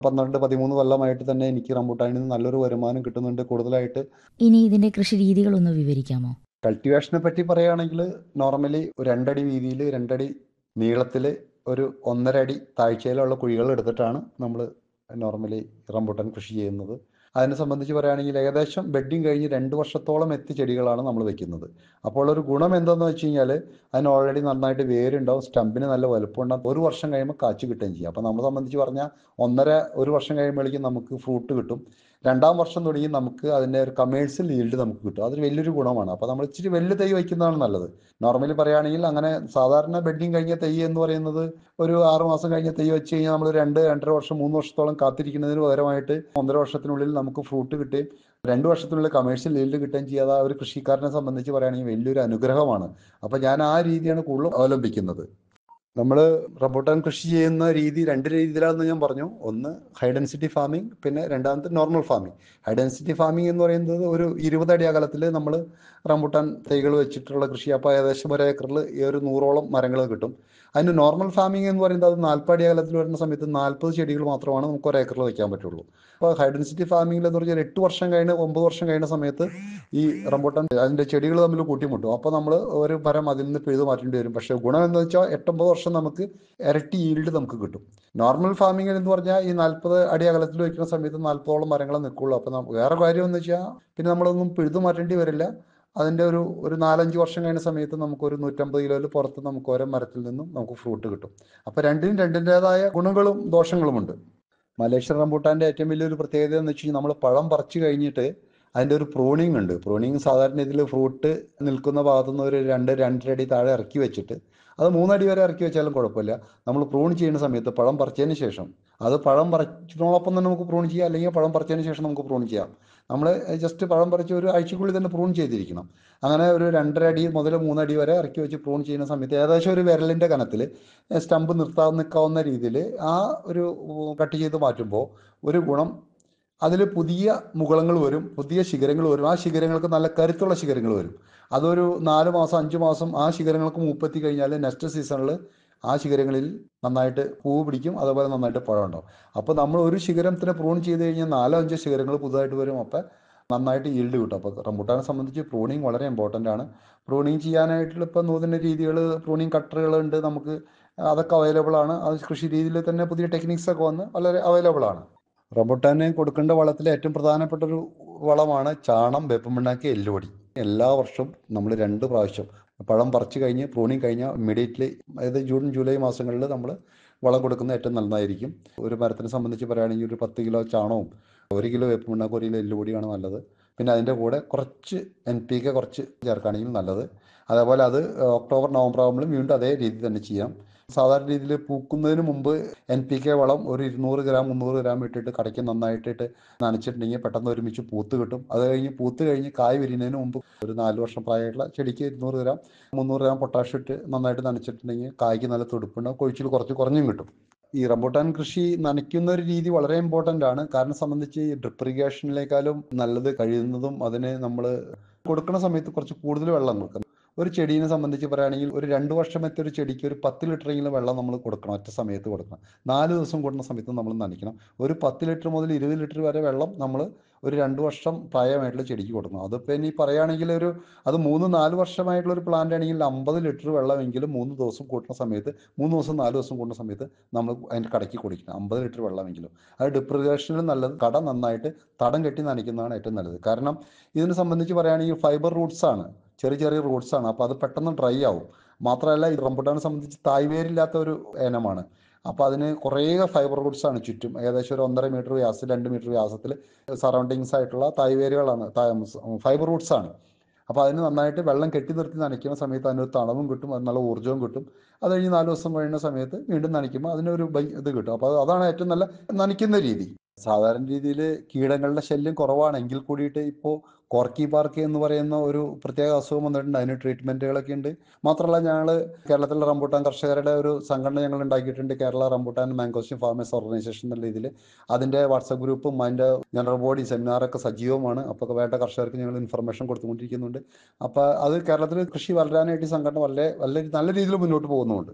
പന്ത്രണ്ട് പതിമൂന്ന് കൊല്ലമായിട്ട് തന്നെ എനിക്ക് റംബൂട്ടാനിൽ നിന്ന് നല്ലൊരു വരുമാനം കിട്ടുന്നുണ്ട് കൂടുതലായിട്ട് ഇനി ഇതിന്റെ കൃഷി രീതികളൊന്ന് വിവരിക്കാമോ കൾട്ടിവേഷനെ പറ്റി പറയുകയാണെങ്കിൽ നോർമലി ഒരു രണ്ടടി വീതിയിൽ രണ്ടടി നീളത്തിൽ ഒരു ഒന്നര അടി താഴ്ചയിലുള്ള കുഴികൾ എടുത്തിട്ടാണ് നമ്മൾ നോർമലി റംബൂട്ടാൻ കൃഷി ചെയ്യുന്നത് അതിനെ സംബന്ധിച്ച് പറയുകയാണെങ്കിൽ ഏകദേശം ബെഡിങ് കഴിഞ്ഞ് രണ്ട് വർഷത്തോളം എത്തി ചെടികളാണ് നമ്മൾ വെക്കുന്നത് അപ്പോൾ ഒരു ഗുണം എന്താണെന്ന് വെച്ച് കഴിഞ്ഞാൽ അതിന് ഓൾറെഡി നന്നായിട്ട് വേരുണ്ടാവും സ്റ്റമ്പിന് നല്ല വലുപ്പമുണ്ടാവും ഒരു വർഷം കഴിയുമ്പോൾ കാച്ചു കിട്ടുകയും ചെയ്യും അപ്പോൾ നമ്മളെ സംബന്ധിച്ച് പറഞ്ഞാൽ ഒന്നര ഒരു വർഷം കഴിയുമ്പോഴേക്കും നമുക്ക് ഫ്രൂട്ട് കിട്ടും രണ്ടാം വർഷം തുടങ്ങി നമുക്ക് അതിൻ്റെ ഒരു കമേഴ്സ്യൽ ഈൽഡ് നമുക്ക് കിട്ടും അതൊരു വലിയൊരു ഗുണമാണ് അപ്പോൾ നമ്മൾ ഇച്ചിരി വലിയ തൈ വയ്ക്കുന്നതാണ് നല്ലത് നോർമലി പറയുകയാണെങ്കിൽ അങ്ങനെ സാധാരണ ബെഡിങ് കഴിഞ്ഞ തൈ എന്ന് പറയുന്നത് ഒരു ആറ് മാസം കഴിഞ്ഞ തൈ വെച്ച് കഴിഞ്ഞാൽ നമ്മൾ രണ്ട് രണ്ടര വർഷം മൂന്ന് വർഷത്തോളം കാത്തിരിക്കുന്നതിന് പകരമായിട്ട് ഒന്നര വർഷത്തിനുള്ളിൽ നമുക്ക് ഫ്രൂട്ട് കിട്ടുകയും രണ്ട് വർഷത്തിനുള്ളിൽ കമേഴ്ഷ്യൽ ഈൽഡ് കിട്ടുകയും ചെയ്യാതെ ആ ഒരു കൃഷിക്കാരനെ സംബന്ധിച്ച് പറയുകയാണെങ്കിൽ വലിയൊരു അനുഗ്രഹമാണ് അപ്പോൾ ഞാൻ ആ രീതിയാണ് കൂടുതലും അവലംബിക്കുന്നത് നമ്മൾ റംബൂട്ടാൻ കൃഷി ചെയ്യുന്ന രീതി രണ്ട് രീതിയിലാണെന്ന് ഞാൻ പറഞ്ഞു ഒന്ന് ഹൈ ഡെൻസിറ്റി ഫാമിംഗ് പിന്നെ രണ്ടാമത്തെ normal farming high density farming എന്ന് പറയുന്നത് ഒരു ഇരുപത് അടി അകലത്തിൽ നമ്മൾ റംബൂട്ടാൻ തൈകൾ വെച്ചിട്ടുള്ള കൃഷി അപ്പോൾ ഏകദേശം ഒരു ഏക്കറിൽ ഈ ഒരു നൂറോളം മരങ്ങൾ കിട്ടും അതിന് നോർമൽ ഫാമിംഗ് എന്ന് പറയുന്നത് അത് നാൽപ്പത് അടി അകലത്തിൽ വരുന്ന സമയത്ത് നാൽപ്പത് ചെടികൾ മാത്രമാണ് നമുക്ക് ഒരു ഏക്കറിൽ വെക്കാൻ പറ്റുള്ളൂ അപ്പോൾ ഹൈ ഡെൻസിറ്റി ഫാമിംഗിൽ എന്ന് പറഞ്ഞാൽ എട്ട് വർഷം കഴിഞ്ഞ് ഒമ്പത് വർഷം കഴിയുന്ന സമയത്ത് ഈ റംബൂട്ടാൻ അതിൻ്റെ ചെടികൾ തമ്മിൽ കൂട്ടിമുട്ടും അപ്പോൾ നമ്മൾ ഒരു മരം അതിൽ നിന്ന് പിഴുതു മാറ്റേണ്ടി വരും പക്ഷേ ഗുണം എന്ന് വെച്ചാൽ എട്ടൊമ്പത് വർഷം നമുക്ക് ഇരട്ടി ഈൽഡ് നമുക്ക് കിട്ടും നോർമൽ ഫാമിംഗ് എന്ന് പറഞ്ഞാൽ ഈ നാൽപ്പത് അടി അകലത്തിൽ വയ്ക്കുന്ന സമയത്ത് നാൽപ്പതോളം മരങ്ങൾ നിൽക്കുള്ളൂ അപ്പോൾ വേറെ കാര്യം എന്ന് വെച്ചാൽ പിന്നെ നമ്മളൊന്നും പിഴുതു മാറ്റേണ്ടി വരില്ല അതിൻ്റെ ഒരു ഒരു നാലഞ്ച് വർഷം കഴിഞ്ഞ സമയത്ത് നമുക്ക് ഒരു നൂറ്റമ്പത് കിലോയിൽ പുറത്ത് നമുക്ക് ഓരോ മരത്തിൽ നിന്നും നമുക്ക് ഫ്രൂട്ട് കിട്ടും അപ്പോൾ രണ്ടിനും രണ്ടിൻ്റെതായ ഗുണങ്ങളും ദോഷങ്ങളുമുണ്ട് മലേഷ്യൻ റംബൂട്ടാൻ്റെ ഏറ്റവും വലിയൊരു പ്രത്യേകത എന്ന് വെച്ച് കഴിഞ്ഞാൽ നമ്മൾ പഴം പറിച്ചു കഴിഞ്ഞിട്ട് അതിൻ്റെ ഒരു പ്രൂണിങ് ഉണ്ട് പ്രൂണിങ് സാധാരണ ഇതിൽ ഫ്രൂട്ട് നിൽക്കുന്ന ഭാഗത്തുനിന്ന് ഒരു രണ്ട് രണ്ടര അടി താഴെ ഇറക്കി വെച്ചിട്ട് അത് മൂന്നടി വരെ ഇറക്കി വെച്ചാലും കുഴപ്പമില്ല നമ്മൾ പ്രൂൺ ചെയ്യുന്ന സമയത്ത് പഴം പറിച്ചതിന് ശേഷം അത് പഴം പറിച്ചതിനോടൊപ്പം തന്നെ നമുക്ക് പ്രൂൺ ചെയ്യാം അല്ലെങ്കിൽ പഴം പറിച്ചതിന് ശേഷം നമുക്ക് പ്രൂൺ ചെയ്യാം നമ്മൾ ജസ്റ്റ് പഴം പറിച്ച് ഒരു ആഴ്ചക്കുള്ളിൽ തന്നെ പ്രൂൺ ചെയ്തിരിക്കണം അങ്ങനെ ഒരു രണ്ടര അടി മുതൽ മൂന്നടി വരെ ഇറക്കി വെച്ച് പ്രൂൺ ചെയ്യുന്ന സമയത്ത് ഏകദേശം ഒരു വിരലിൻ്റെ കനത്തിൽ സ്റ്റമ്പ് നിർത്താൻ നിൽക്കാവുന്ന രീതിയിൽ ആ ഒരു കട്ട് ചെയ്ത് മാറ്റുമ്പോൾ ഒരു ഗുണം അതിൽ പുതിയ മുകളങ്ങൾ വരും പുതിയ ശിഖരങ്ങൾ വരും ആ ശിഖരങ്ങൾക്ക് നല്ല കരുത്തുള്ള ശിഖരങ്ങൾ വരും അതൊരു നാല് മാസം അഞ്ച് മാസം ആ ശിഖരങ്ങൾക്ക് മൂപ്പെത്തി കഴിഞ്ഞാൽ നെക്സ്റ്റ് സീസണിൽ ആ ശിഖരങ്ങളിൽ നന്നായിട്ട് പൂവ് പിടിക്കും അതുപോലെ നന്നായിട്ട് പഴം ഉണ്ടാവും അപ്പോൾ നമ്മൾ ഒരു ശിഖരത്തിന് പ്രൂൺ ചെയ്ത് കഴിഞ്ഞാൽ നാലോ അഞ്ചോ ശിഖരങ്ങൾ പുതുതായിട്ട് വരും അപ്പോൾ നന്നായിട്ട് ഈൽഡ് കിട്ടും അപ്പോൾ റംബൂട്ടാനെ സംബന്ധിച്ച് പ്രൂണിങ് വളരെ ഇമ്പോർട്ടൻ്റ് ആണ് പ്രൂണിങ് ചെയ്യാനായിട്ടുള്ള ഇപ്പോൾ നൂതന രീതികൾ പ്രൂണിങ് കട്ടറുകളുണ്ട് നമുക്ക് അതൊക്കെ അവൈലബിൾ ആണ് അത് കൃഷി രീതിയിൽ തന്നെ പുതിയ ടെക്നിക്സ് ഒക്കെ വന്ന് വളരെ അവൈലബിൾ ആണ് റംബൂട്ടാന് കൊടുക്കേണ്ട വളത്തിൽ ഏറ്റവും പ്രധാനപ്പെട്ട ഒരു വളമാണ് ചാണം വേപ്പമണ്ണാക്കി എല്ലുപൊടി എല്ലാ വർഷവും നമ്മൾ രണ്ട് പ്രാവശ്യം പഴം പറിച്ചു കഴിഞ്ഞ് പ്രൂണിങ് കഴിഞ്ഞാൽ ഇമ്മീഡിയറ്റ്ലി അതായത് ജൂൺ ജൂലൈ മാസങ്ങളിൽ നമ്മൾ വളം കൊടുക്കുന്നത് ഏറ്റവും നല്ലതായിരിക്കും ഒരു മരത്തിനെ സംബന്ധിച്ച് പറയുകയാണെങ്കിൽ ഒരു പത്ത് കിലോ ചാണവും ഒരു കിലോ വേപ്പമണ്ണാക്ക് ഒരു കിലോ എല്ലുപൊടിയാണ് നല്ലത് പിന്നെ അതിൻ്റെ കൂടെ കുറച്ച് എൻ പി കെ കുറച്ച് ചേർക്കുകയാണെങ്കിൽ നല്ലത് അതേപോലെ അത് ഒക്ടോബർ നവംബർ ആകുമ്പോഴും വീണ്ടും അതേ രീതി തന്നെ ചെയ്യാം സാധാരണ രീതിയിൽ പൂക്കുന്നതിന് മുമ്പ് എൻ പി കെ വളം ഒരു ഇരുന്നൂറ് ഗ്രാം മുന്നൂറ് ഗ്രാം ഇട്ടിട്ട് കടയ്ക്ക് നന്നായിട്ടിട്ട് നനച്ചിട്ടുണ്ടെങ്കിൽ പെട്ടെന്ന് ഒരുമിച്ച് പൂത്ത് കിട്ടും അത് കഴിഞ്ഞ് പൂത്ത് കഴിഞ്ഞ് കായ് വിരിയുന്നതിന് മുമ്പ് ഒരു നാല് വർഷം പ്രായമായിട്ടുള്ള ചെടിക്ക് ഇരുന്നൂറ് ഗ്രാം മുന്നൂറ് ഗ്രാം പൊട്ടാഷ് ഇട്ട് നന്നായിട്ട് നനച്ചിട്ടുണ്ടെങ്കിൽ കായ്ക്ക് നല്ല തുടുപ്പുണ്ടാവും കൊഴിച്ചിൽ കുറച്ച് കുറഞ്ഞും കിട്ടും ഈ റംബൂട്ടാൻ കൃഷി നനയ്ക്കുന്ന ഒരു രീതി വളരെ ഇമ്പോർട്ടൻ്റ് ആണ് കാരണം സംബന്ധിച്ച് ഡ്രിപ്പ് ഇറിഗേഷനിലേക്കാളും നല്ലത് കഴിയുന്നതും അതിന് നമ്മൾ കൊടുക്കുന്ന സമയത്ത് കുറച്ച് കൂടുതൽ വെള്ളം കൊടുക്കണം ഒരു ചെടീനെ സംബന്ധിച്ച് പറയുകയാണെങ്കിൽ ഒരു രണ്ട് വർഷം എത്തിയ ഒരു ചെടിക്ക് ഒരു പത്ത് ലിറ്ററെങ്കിലും വെള്ളം നമ്മൾ കൊടുക്കണം ഒറ്റ സമയത്ത് കൊടുക്കണം നാല് ദിവസം കൂടുന്ന സമയത്ത് നമ്മൾ നനയ്ക്കണം ഒരു പത്ത് ലിറ്റർ മുതൽ ഇരുപത് ലിറ്റർ വരെ വെള്ളം നമ്മൾ ഒരു രണ്ട് വർഷം പ്രായമായിട്ടുള്ള ചെടിക്ക് കൊടുക്കണം അതിപ്പോൾ ഇനി പറയുകയാണെങ്കിൽ ഒരു അത് മൂന്ന് നാല് വർഷമായിട്ടുള്ള ഒരു പ്ലാന്റ് ആണെങ്കിൽ അമ്പത് ലിറ്റർ വെള്ളമെങ്കിലും മൂന്ന് ദിവസം കൂട്ടുന്ന സമയത്ത് മൂന്ന് ദിവസം നാല് ദിവസം കൂടുന്ന സമയത്ത് നമ്മൾ അതിൻ്റെ കടയ്ക്ക് കുടിക്കണം അമ്പത് ലിറ്റർ വെള്ളമെങ്കിലും അത് ഡിപ്രിഗേഷനിൽ നല്ലത് കട നന്നായിട്ട് തടം കെട്ടി നനയ്ക്കുന്നതാണ് ഏറ്റവും നല്ലത് കാരണം ഇതിനെ സംബന്ധിച്ച് പറയുകയാണെങ്കിൽ ഫൈബർ റൂട്ട്സ് ആണ് ചെറിയ ചെറിയ റൂട്ട്സ് ആണ് അപ്പോൾ അത് പെട്ടെന്ന് ഡ്രൈ ആവും മാത്രമല്ല ഈ റംബുട്ടാനെ സംബന്ധിച്ച് തായ്വേരില്ലാത്ത ഒരു ഇനമാണ് അപ്പോൾ അതിന് കുറേ ഫൈബർ റൂട്ട്സ് ആണ് ചുറ്റും ഏകദേശം ഒരു ഒന്നര മീറ്റർ വ്യാസം രണ്ട് മീറ്റർ വ്യാസത്തിൽ സറൗണ്ടിങ്സ് ആയിട്ടുള്ള തായ്വേരുകളാണ് ഫൈബർ റൂട്ട്സ് ആണ് അപ്പോൾ അതിന് നന്നായിട്ട് വെള്ളം കെട്ടി നിർത്തി നനയ്ക്കുന്ന സമയത്ത് അതിനൊരു തണവും കിട്ടും അത് നല്ല ഊർജ്ജവും കിട്ടും അത് കഴിഞ്ഞ് നാല് ദിവസം കഴിയുന്ന സമയത്ത് വീണ്ടും നനയ്ക്കുമ്പോൾ അതിനൊരു ഇത് കിട്ടും അപ്പോൾ അതാണ് ഏറ്റവും നല്ല നനയ്ക്കുന്ന രീതി സാധാരണ രീതിയിൽ കീടങ്ങളുടെ ശല്യം കുറവാണെങ്കിൽ കൂടിയിട്ട് ഇപ്പോൾ കോർക്കി പാർക്ക് എന്ന് പറയുന്ന ഒരു പ്രത്യേക അസുഖം വന്നിട്ടുണ്ട് അതിന് ട്രീറ്റ്മെൻറ്റുകളൊക്കെ ഉണ്ട് മാത്രമല്ല ഞങ്ങൾ കേരളത്തിലെ റംബൂട്ടാൻ കർഷകരുടെ ഒരു സംഘടന ഞങ്ങൾ ഉണ്ടാക്കിയിട്ടുണ്ട് Kerala rambutan mangosteen farmers organisation എന്ന രീതിയിൽ അതിൻ്റെ വാട്സപ്പ് ഗ്രൂപ്പും അതിൻ്റെ ജനറൽ ബോഡി സെമിനാറൊക്കെ സജീവമാണ് അപ്പോൾ വേണ്ട കർഷകർക്ക് ഞങ്ങൾ ഇൻഫർമേഷൻ കൊടുത്തുകൊണ്ടിരിക്കുന്നുണ്ട് അപ്പോൾ അത് കേരളത്തിൽ കൃഷി വളരാനായിട്ട് ഈ സംഘടന വളരെ വളരെ നല്ല രീതിയിൽ മുന്നോട്ട് പോകുന്നുമുണ്ട്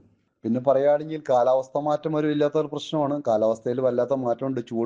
പിന്നെ പറയുകയാണെങ്കിൽ കാലാവസ്ഥ മാറ്റം ഒരു ഇല്ലാത്ത ഒരു പ്രശ്നമാണ് കാലാവസ്ഥയിൽ വല്ലാത്ത മാറ്റമുണ്ട് ചൂട്